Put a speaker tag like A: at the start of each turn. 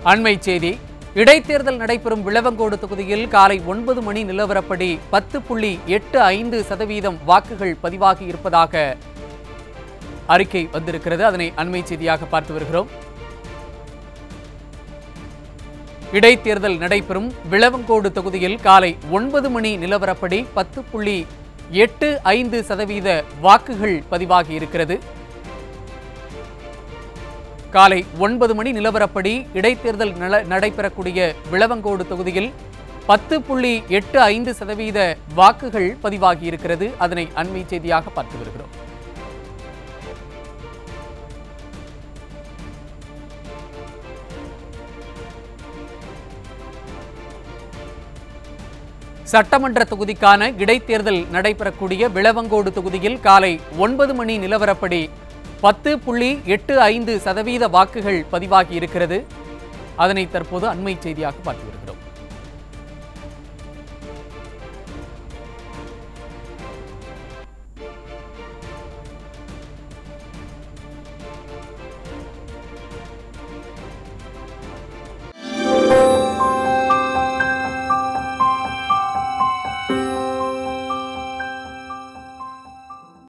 A: அண்மை செய்தி இடைத்தேர்தல் நடைபெறும் விளவங்கோடு தொகுதியில் காலை ஒன்பது மணி நிலவரப்படி பத்து புள்ளி எட்டு ஐந்து சதவீதம் வாக்குகள் பதிவாகி இருப்பதாக அறிக்கை வந்திருக்கிறது அதனை அண்மை செய்தியாக பார்த்து வருகிறோம் இடைத்தேர்தல் நடைபெறும் விளவங்கோடு தொகுதியில் காலை ஒன்பது மணி நிலவரப்படி பத்து புள்ளி எட்டு ஐந்து சதவீத வாக்குகள் பதிவாகி இருக்கிறது காலை ஒன்பது மணி நிலவரப்படி இடைத்தேர்தல் நல- நடைபெறக்கூடிய விளவங்கோடு தொகுதியில் பத்து புள்ளி எட்டு ஐந்து சதவீத வாக்குகள் பதிவாகி இருக்கிறது அதனை அண்மை செய்தியாக பார்த்து வருகிறோம் சட்டமன்ற தொகுதிக்கான இடைத்தேர்தல் நடைபெறக்கூடிய விளவங்கோடு தொகுதியில் காலை ஒன்பது மணி நிலவரப்படி பத்து புள்ளி எட்டு ஐந்து சதவீத வாக்குகள் பதிவாகி இருக்கிறது அதனை தற்போது அண்மை செய்தியாக பார்த்து வருகிறோம்